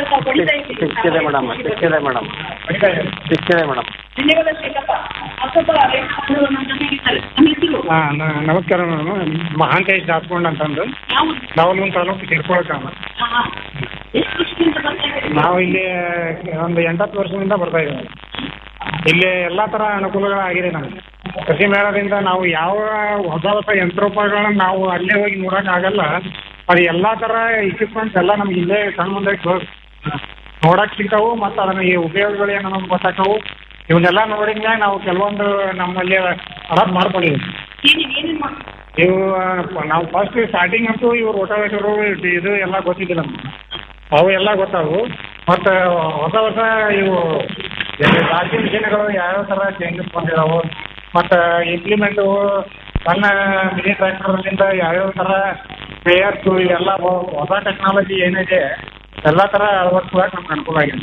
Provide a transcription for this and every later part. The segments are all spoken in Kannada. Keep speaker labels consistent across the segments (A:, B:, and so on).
A: ಸಿಕ್ಕಿದೆ ಮೇಡಮ್ ಸಿಕ್ಕಿದೆ ಮೇಡಮ್ ಸಿಕ್ಕಿದೆ ಮೇಡಮ್
B: ಧನ್ಯವಾದ ಶೇಖಪ್ಪ ಮತ್ತೊಬ್ಬ ರೈತ ಬಂಧು ನಮ್ಮ ಜೊತೆಗೆ ಇದ್ದಾರೆ ನಮ್ಮ ಹೆಸರು
C: ಹಾಂ ನಮಸ್ಕಾರ ನಾನು ಮಹಾಂತೇಶ್ ದಾಸ್ಕೊಂಡ್ ಅಂತಂದು
B: ಯಾವ
C: ನಾವಲ್ಲೊಂದು ತಾಲೂಕು ತಿರ್ಕೊಳಕಾಮ
B: ಹಾ. ಎಷ್ಟು ವರ್ಷದಿಂದ ಬರ್ತಾ ಇದ್ದೀರಿ?
C: ನಾವು ಇಲ್ಲಿ ಒಂದು ಎಂಟತ್ತು ವರ್ಷದಿಂದ ಬರ್ತಾ ಇದ್ದೀವಿ ಇಲ್ಲಿ ಎಲ್ಲ ಥರ ಅನುಕೂಲಗಳಾಗಿದೆ ನಮಗೆ ಕೃಷಿ ಮೇಳದಿಂದ ನಾವು ಯಾವ ಹೊಸ ಹೊಸ ಯಂತ್ರೋಪಕರಣಗಳನ್ನ ನಾವು ಅಲ್ಲೇ ಹೋಗಿ ನೋಡೋಕ್ಕಾಗಲ್ಲ ಅದು ಎಲ್ಲ ಥರ ಇಕ್ವಿಪ್ಮೆಂಟ್ಸ್ ಎಲ್ಲ ನಮ್ಗೆ ಇಲ್ಲೇ ಕಣ್ಣು ಮುಂದೆ ನೋಡಕ್ಕೆ ಸಿಗ್ತಾವು ಮತ್ತು ಅದನ್ನ ಈ ಉಪಯೋಗಗಳು ಏನೋ ನಮ್ಗೆ ಗೊತ್ತಾಗ್ತಾವು ಇವನ್ನೆಲ್ಲ ನೋಡಿದ್ಮ್ಯಾಗ ನಾವು ಕೆಲವೊಂದು ನಮ್ಮಲ್ಲಿ ಅಡಾಪ್ಟ್ ಮಾಡ್ಕೊಂಡಿದ್ದೀವಿ
B: ಏನೇನ್ ಏನೇನ್ ಮಾಡ್ತೀರಿ?
C: ಇವು ನಾವು ಫಸ್ಟ್ ಸ್ಟಾರ್ಟಿಂಗ್ ಅಂತೂ ಇವು ರೋಟಾವೇಟರು ಇದು ಎಲ್ಲ ಗೊತ್ತಿದ್ದಿಲ್ಲ ನಮ್ಗೆ ಅವು ಎಲ್ಲ ಗೊತ್ತಾವು ಮತ್ತು ಹೊಸ ಹೊಸ ಇವು ರಾಜ್ಯ ಮಿಷನ್ಗಳು ಯಾವ್ಯಾವ ಥರ ಚೇಂಜಸ್ ಬಂದಿದಾವು ಮತ್ತು ಇಂಪ್ಲಿಮೆಂಟು ಸಣ್ಣ ಮಿನಿ ಟ್ರ್ಯಾಕ್ಟರ್ಲಿಂದ ಯಾವ್ಯಾವ ಥರ ಸ್ಪೇಯರ್ಸು ಇವೆಲ್ಲ ಹೊ- ಹೊಸ ಟೆಕ್ನಾಲಜಿ ಏನಿದೆ ಎಲ್ಲ ಥರ ಅಳವಡಿಸುವಾಗ ನಮ್ಗೆ ಅನುಕೂಲ ಆಗಿದೆ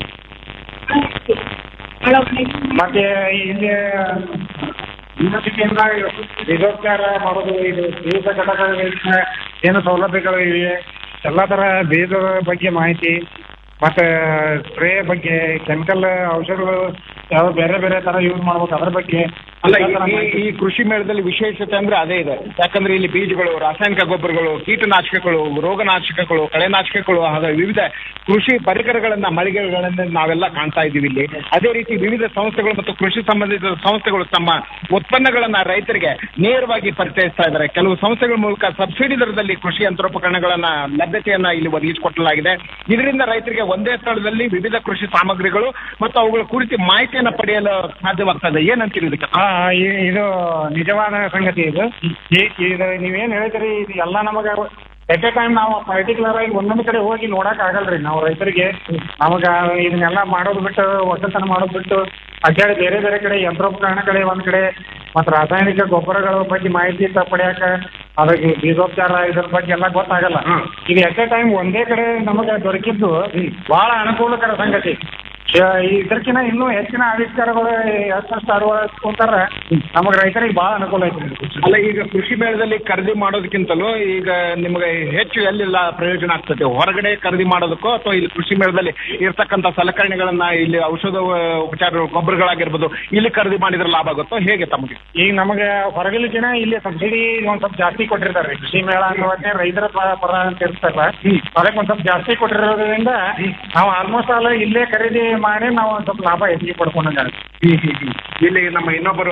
B: ಬಹಳ ಒಳ್ಳೆದು.
C: ಮತ್ತೆ ಇಲ್ಲಿ ಯೂನಿವರ್ಸಿಟಿಯಿಂದ ಬೀಜೋಪಚಾರ ಮಾಡೋದು ಇದು ಬೀಜ ಘಟಕಗಳಿಂದ ಏನು ಸೌಲಭ್ಯಗಳು ಇವೆ ಎಲ್ಲ ಥರ ಬೀಜದ ಬಗ್ಗೆ ಮಾಹಿತಿ ಮತ್ತೆ ಸ್ಪ್ರೇ ಬಗ್ಗೆ ಕೆಮಿಕಲ್ ಔಷಧಗಳು ಯಾವ ಬೇರೆ ಬೇರೆ ಥರ ಯೂಸ್ ಮಾಡ್ಬೇಕು ಅದ್ರ ಬಗ್ಗೆ
D: ಅಲ್ಲ
C: ಎಲ್ಲ ಥರ
D: ಈ- ಈ
C: ಮಾಹಿತಿ.
D: ಈ ಕೃಷಿ ಮೇಳದಲ್ಲಿ ವಿಶೇಷತೆ ಅಂದ್ರೆ ಅದೇ ಇದೆ ಯಾಕಂದ್ರೆ ಇಲ್ಲಿ ಬೀಜಗಳು ರಾಸಾಯನಿಕ ಗೊಬ್ಬರಗಳು ಕೀಟನಾಶಕಗಳು ರೋಗನಾಶಕಗಳು ಕಳೆನಾಶಕಗಳು ಹಾಗೂ ವಿವಿಧ ಕೃಷಿ ಪರಿಕರಗಳನ್ನ ಮಳಿಗೆಗಳನ್ನ ನಾವೆಲ್ಲ ಕಾಣ್ತಾ ಇದ್ದೀವಿ ಇಲ್ಲಿ ಅದೇ ರೀತಿ ವಿವಿಧ ಸಂಸ್ಥೆಗಳು ಮತ್ತು ಕೃಷಿ ಸಂಬಂಧಿತ ಸಂಸ್ಥೆಗಳು ತಮ್ಮ ಉತ್ಪನ್ನಗಳನ್ನ ರೈತರಿಗೆ ನೇರವಾಗಿ ಪರಿಚಯಿಸ್ತಾ ಇದ್ದಾರೆ ಕೆಲವು ಸಂಸ್ಥೆಗಳ ಮೂಲಕ ಸಬ್ಸಿಡಿ ದರದಲ್ಲಿ ಕೃಷಿ ಯಂತ್ರೋಪಕರಣಗಳನ್ನ ಲಭ್ಯತೆಯನ್ನ ಇಲ್ಲಿ ಒದಗಿಸಿಕೊಟ್ಟಲಾಗಿದೆ ಇದರಿಂದ ರೈತರಿಗೆ ಒಂದೇ ಸ್ಥಳದಲ್ಲಿ ವಿವಿಧ ಕೃಷಿ ಸಾಮಗ್ರಿಗಳು ಮತ್ತು ಅವುಗಳ ಕುರಿತು ಮಾಹಿತಿಯನ್ನ ಪಡೆಯಲು ಸಾಧ್ಯವಾಗ್ತದೆ ಏನಂತೀರಿ ಇದಕ್ಕೆ
C: ಹಾ ಇ- ಇದು ನಿಜವಾದ ಸಂಗತಿ ಇದು ಈ- ಇದು ನೀವೇನು ಹೇಳ್ತೀರಿ ಇದು ಎಲ್ಲ ನಮಗೆ ಎಟ್ ಎ ಟೈಮ್ ನಾವು ಪರ್ಟಿಕ್ಯುಲರ್ ಆಗಿ ಒಂದೊಂದು ಕಡೆ ಹೋಗಿ ನೋಡಕ್ ಆಗಲ್ರಿ ನಾವು ರೈತರಿಗೆ ನಮಗ ಇದನ್ನೆಲ್ಲ ಮಾಡೋದು ಬಿಟ್ಟು ಒಕ್ಕಲ್ತನ ಮಾಡೋದು ಬಿಟ್ಟು ಅಡ್ಡಾಡಿ ಬೇರೆ ಬೇರೆ ಕಡೆ ಯಂತ್ರೋಪಕರಣ ಕಡೆ ಒಂದ್ ಕಡೆ ಮತ್ತು ರಾಸಾಯನಿಕ ಗೊಬ್ಬರಗಳ ಬಗ್ಗೆ ಮಾಹಿತಿ ತ- ಪಡ್ಯಾಕ ಅದಕ್ಕೆ ಬೀಜೋಪಚಾರ ಇದ್ರ ಬಗ್ಗೆ ಎಲ್ಲ ಗೊತ್ತಾಗಲ್ಲ ಇದು ಎಟ್ ಎ ಟೈಮ್ ಒಂದೇ ಕಡೆ ನಮಗೆ ದೊರಕಿದ್ದು ಬಹಳ ಅನುಕೂಲಕರ ಸಂಗತಿ ಶ- ಇದಕ್ಕಿಂತ ಇನ್ನೂ ಹೆಚ್ಚಿನ ಆವಿಷ್ಕಾರಗಳು ಎಷ್ಟು ಅಳವಡಿಸ್ಕೊಂತಾರ ನಮಗೆ ರೈತರಿಗೆ ಬಹಳ ಅನುಕೂಲ ಐತಿ
D: ಅಲ್ಲ ಈಗ ಕೃಷಿ ಮೇಳದಲ್ಲಿ ಖರೀದಿ ಮಾಡೋದಕ್ಕಿಂತಲೂ ಈಗ ನಿಮಗೆ ಹೆಚ್ಚು ಎಲ್ಲಿಲ್ಲ ಪ್ರಯೋಜನ ಆಗ್ತದೆ ಹೊರಗಡೆ ಖರೀದಿ ಮಾಡೋದಕ್ಕೋ ಅಥವಾ ಇಲ್ಲಿ ಕೃಷಿ ಮೇಳದಲ್ಲಿ ಇರ್ತಕ್ಕಂಥ ಸಲಕರಣೆಗಳನ್ನ ಇಲ್ಲಿ ಔಷಧ ಉಪಚಾರ ಗೊಬ್ಬರಗಳಾಗಿರ್ಬೋದು ಇಲ್ಲಿ ಖರೀದಿ ಮಾಡಿದ್ರೆ ಲಾಭ ಆಗುತ್ತೋ ಹೇಗೆ ತಮಗೆ
C: ಈಗ ನಮಗೆ ಹೊರಗಲಿಕ್ಕಿನ ಇಲ್ಲಿ ಸಬ್ಸಿಡಿ ಒಂದ್ ಸ್ವಲ್ಪ ಜಾಸ್ತಿ ಕೊಟ್ಟಿರ್ತಾರೆ ಕೃಷಿ ಮೇಳ ಅನ್ನೋದಕ್ಕೆ ರೈತರ ಪ- ಪರ ಅಂತ ಇರ್ತಾರ ಅದಕ್ಕೆ ಒಂದ್ ಸ್ವಲ್ಪ ಜಾಸ್ತಿ ಕೊಟ್ಟಿರೋದ್ರಿಂದ ನಾವು ಆಲ್ಮೋಸ್ಟ್ ಆಲ್ ಇಲ್ಲೇ ಖರೀದಿ ಮಾಡಿ ನಾವು ಒಂದ್ ಸ್ವಲ್ಪ ಲಾಭ ಹೆಚ್ಚಿಗೆ ಪಡ್ಕೊಂಡಂಗ
D: ಇಲ್ಲಿ ನಮ್ಮ ಇನ್ನೊಬ್ಬರು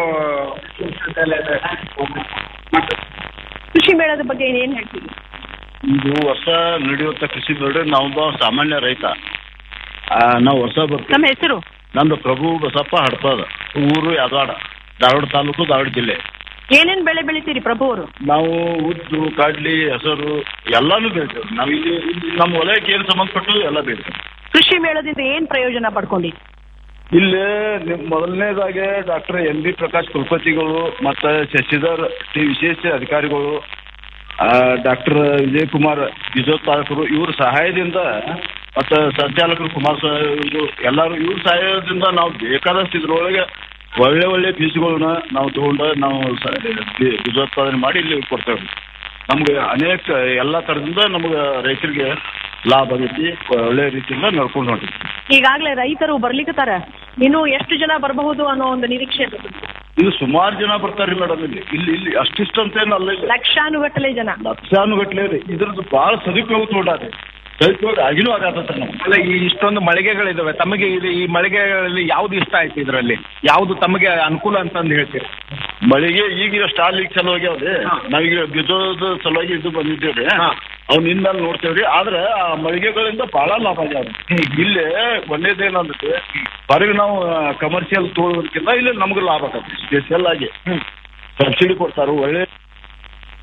B: ಕೃಷಿ ಮೇಳದ ಬಗ್ಗೆ ಏನ್ ಹೇಳ್ತೀರಿ
E: ಇದು ವರ್ಷ ನಡೆಯುವಂಥ ಕೃಷಿ ನೋಡ್ರಿ ನಾವೊಬ್ಬ ಸಾಮಾನ್ಯ ರೈತ ಆ, ನಾವು ವರ್ಷ ಬರ್ತೀವಿ
B: ನಮ್ಮ ಹೆಸರು
E: ನಂದು ಪ್ರಭು ಬಸಪ್ಪ ಹಡ್ಪದ ಊರು ಯಾದವಾಡ ಧಾರವಾಡ ತಾಲೂಕು ಧಾರವಾಡ ಜಿಲ್ಲೆ
B: ಏನೇನ್ ಬೆಳೆ ಬೆಳಿತೀರಿ ಪ್ರಭು ಅವರು
E: ನಾವು ಉದ್ದು ಕಡ್ಲಿ ಹೆಸರು ಎಲ್ಲಾನು ಬೆಳಿತೇವೆ ನಾವು ಇಲ್ಲಿ ಇಲ್ಲಿ ನಮ್ಮ ವಲಯಕ್ಕೆ ಏನು ಸಂಬಂಧಪಟ್ಟು ಎಲ್ಲ ಬೆಳಿತೇವೆ
B: ಕೃಷಿ ಮೇಳದಿಂದ ಏನ್ ಪ್ರಯೋಜನ ಪಡ್ಕೊಂಡಿ
E: ಇಲ್ಲಿ ನಿಮ್ ಮೊದಲನೇದಾಗಿ ಡಾಕ್ಟರ್ ಎಂ ಬಿ ಪ್ರಕಾಶ್ ಕುಲಪತಿಗಳು ಮತ್ತು ಶಶಿಧರ್ ಟಿ ವಿಶೇಷ ಅಧಿಕಾರಿಗಳು ಡಾಕ್ಟರ್ ವಿಜಯ್ ಕುಮಾರ್ ಬೀಜೋತ್ಪಾದಕರು ಇವ್ರ ಸಹಾಯದಿಂದ ಮತ್ತು ಸಂಚಾಲಕರು ಕುಮಾರ್ ಇವರು ಎಲ್ಲರೂ ಇವ್ರ ಸಹಾಯದಿಂದ ನಾವು ಬೇಕಾದಷ್ಟು ಇದ್ರೊಳಗೆ ಒಳ್ಳೆ ಒಳ್ಳೆ ಬೀಜಗಳನ್ನ ನಾವು ತಗೊಂಡು ನಾವು ಸ- ಬೀ- ಬೀಜೋತ್ಪಾದನೆ ಮಾಡಿ ಇಲ್ಲಿ ಕೊಡ್ತೇವೆ ನಮ್ಗೆ ಅನೇಕ ಎಲ್ಲ ಥರದಿಂದ ನಮ್ಗೆ ರೈತರಿಗೆ ಲಾಭ ಆಗೈತಿ ಒಳ್ಳೆ ರೀತಿಯಿಂದ ನಡ್ಕೊಂಡು ಹೊಂಟಿವಿ
B: ಈಗಾಗಲೇ ರೈತರು ಬರ್ಲಿಕ್ಕತ್ತಾರ ಇನ್ನು ಎಷ್ಟು ಜನ ಬರಬಹುದು ಅನ್ನೋ ಒಂದು ನಿರೀಕ್ಷೆ ಇದೆ.
E: ಇದು ಸುಮಾರು ಜನ ಬರ್ತಾರ್ರಿ ಮೇಡಮ್ ಇಲ್ಲಿ ಇಲ್ಲಿ ಇಲ್ಲಿ ಅಷ್ಟಿಷ್ಟು ಅಂತ ಏನಲ್ಲ ಇಲ್ಲಿ
B: ಲಕ್ಷಾನುಗಟ್ಟಲೆ ಜನ
E: ಲಕ್ಷಾನುಗಟ್ಲೆ ರೀ ಇದ್ರದ್ದು ಭಾಳ ಸದುಪಯೋಗ ತಗೊಂಡಾರೆ ಸದುಪಯೋಗ ಆಗಿನೂ ಆಗತ್ತ ನಮ್ಗೆ
D: ಅಲ್ಲ ಈ ಇಷ್ಟೊಂದು ಮಳಿಗೆಗಳಿದಾವೆ ತಮಗೆ ಇದು ಈ ಮಳಿಗೆಗಳಲ್ಲಿ ಯಾವ್ದು ಇಷ್ಟ ಆಯ್ತು ಇದರಲ್ಲಿ ಯಾವ್ದು ತಮಗೆ ಅನುಕೂಲ ಅಂತಂದು ಹೇಳ್ತೀರಿ
E: ಮಳೆಗೆ ಈಗ ಸ್ಟಾಲ್ ಈಗ ಚಲೋ ಆಗ್ಯಾವ್ರಿ ನಾವೀಗ ಬೀಜದ ಸಲುವಾಗಿ ಇದು ಬಂದಿದ್ದೇವ್ರಿ
D: ಹಾ.
E: ಅವ್ನ ಹಿಂದಲ್ಲಿ ನೋಡ್ತೇವ್ರಿ ಆದ್ರೆ ಆ ಮಳಿಗೆಗಳಿಂದ ಬಹಳ ಲಾಭ ಆಗ್ಯಾವ್ರಿ ಇಲ್ಲಿ ಒಂದೇದೇನಂದ್ರೆ ಹೊರಗೆ ನಾವು ಕಮರ್ಷಿಯಲ್ ತಗೊಳ್ಳೋದಕ್ಕಿಂತ ಇಲ್ಲಿ ನಮ್ಗೆ ಲಾಭ ಆಗತ್ತೆ ಸ್ಪೆಷಲ್ ಆಗಿ ಸಬ್ಸಿಡಿ ಕೊಡ್ತಾರ ಒಳ್ಳೆ